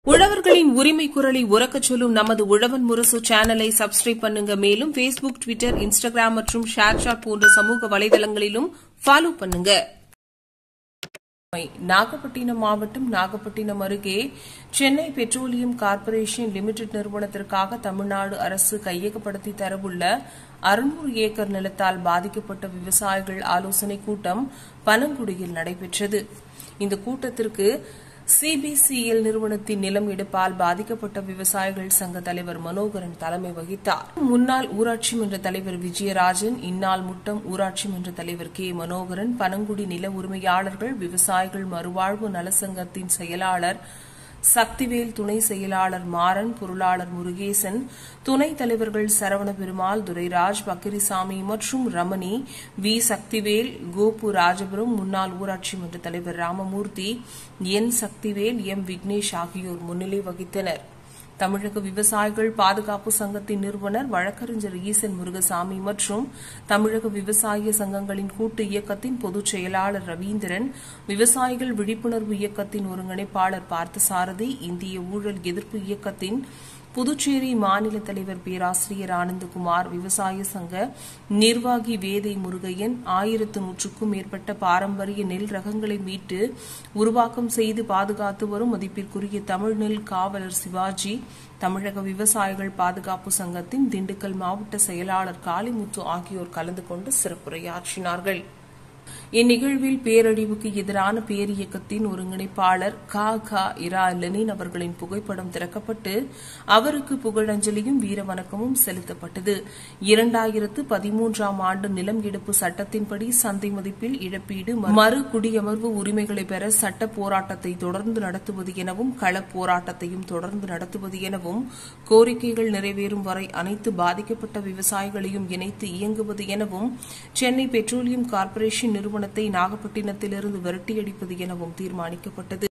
உழவர்களின் உரிமை குரலை உறக்கச் சொல்லும் நமது உழவன் முரசு சேனலை சப்ஸ்கிரைப் பண்ணுங்க மேலும் ஃபேஸ்புக் ட்விட்டர் இன்ஸ்டாகிராம் மற்றும் ஷேர்சாட் போன்ற சமூக வலைதளங்களிலும் ஃபாலோ பண்ணுங்க நாகப்பட்டினம் மாவட்டம் நாகப்பட்டினம் அருகே சென்னை பெட்ரோலியம் கார்ப்பரேஷன் லிமிடெட் நிறுவனத்திற்காக தமிழ்நாடு அரசு கையகப்படுத்தி தரவுள்ள அறுநூறு ஏக்கர் நிலத்தால் பாதிக்கப்பட்ட விவசாயிகள் ஆலோசனைக் கூட்டம் பனங்குடியில் நடைபெற்றது இந்த கூட்டத்திற்கு சிபிசிஎல் நிறுவனத்தின் நிலம் எடுப்பால் பாதிக்கப்பட்ட விவசாயிகள் சங்க தலைவர் மனோகரன் தலைமை வகித்தார் முன்னாள் ஊராட்சி மன்ற தலைவர் விஜயராஜன் இந்நாள் முட்டம் ஊராட்சி மன்ற தலைவர் கே மனோகரன் பனங்குடி நில உரிமையாளர்கள் விவசாயிகள் மறுவாழ்வு நலசங்கத்தின் செயலாளர் சக்திவேல் துணை செயலாளர் மாறன் பொருளாளர் முருகேசன் துணைத் தலைவர்கள் சரவண பெருமாள் துரைராஜ் பக்கிரிசாமி மற்றும் ரமணி வி சக்திவேல் கோபு ராஜபுரம் முன்னாள் ஊராட்சி மன்ற தலைவர் ராமமூர்த்தி என் சக்திவேல் எம் விக்னேஷ் ஆகியோர் முன்னிலை வகித்தனர் தமிழக விவசாயிகள் பாதுகாப்பு சங்கத்தின் நிறுவனர் வழக்கறிஞர் ஈசன் முருகசாமி மற்றும் தமிழக விவசாய சங்கங்களின் கூட்டு இயக்கத்தின் பொதுச் செயலாளர் ரவீந்திரன் விவசாயிகள் விழிப்புணர்வு இயக்கத்தின் ஒருங்கிணைப்பாளர் பார்த்தசாரதி இந்திய ஊழல் எதிர்ப்பு இயக்கத்தின் புதுச்சேரி மாநில தலைவர் பேராசிரியர் ஆனந்தகுமார் விவசாய சங்க நிர்வாகி வேதை முருகையன் ஆயிரத்து நூற்றுக்கும் மேற்பட்ட பாரம்பரிய நெல் ரகங்களை மீட்டு உருவாக்கம் செய்து பாதுகாத்து வரும் மதிப்பிற்குரிய தமிழ் நெல் காவலர் சிவாஜி தமிழக விவசாயிகள் பாதுகாப்பு சங்கத்தின் திண்டுக்கல் மாவட்ட செயலாளர் காளிமுத்து ஆகியோர் கலந்து கொண்டு சிறப்புரையாற்றினார்கள் இந்நிகழ்வில் பேரழிவுக்கு எதிரான பேரியக்கத்தின் ஒருங்கிணைப்பாளர் கா கா இரா லெனின் அவர்களின் புகைப்படம் திறக்கப்பட்டு அவருக்கு புகழஞ்சலியும் வீரவணக்கமும் செலுத்தப்பட்டது இரண்டாயிரத்து பதிமூன்றாம் ஆண்டு நிலம் எடுப்பு சட்டத்தின்படி சந்தை மதிப்பில் இழப்பீடு மறு குடியமர்வு உரிமைகளை பெற சட்ட போராட்டத்தை தொடர்ந்து நடத்துவது எனவும் களப் போராட்டத்தையும் தொடர்ந்து நடத்துவது எனவும் கோரிக்கைகள் நிறைவேறும் வரை அனைத்து பாதிக்கப்பட்ட விவசாயிகளையும் இணைத்து இயங்குவது எனவும் சென்னை பெட்ரோலியம் கார்ப்பரேஷன் நிறுவனத்தை நாகப்பட்டினத்திலிருந்து விரட்டியடிப்பது எனவும் தீர்மானிக்கப்பட்டது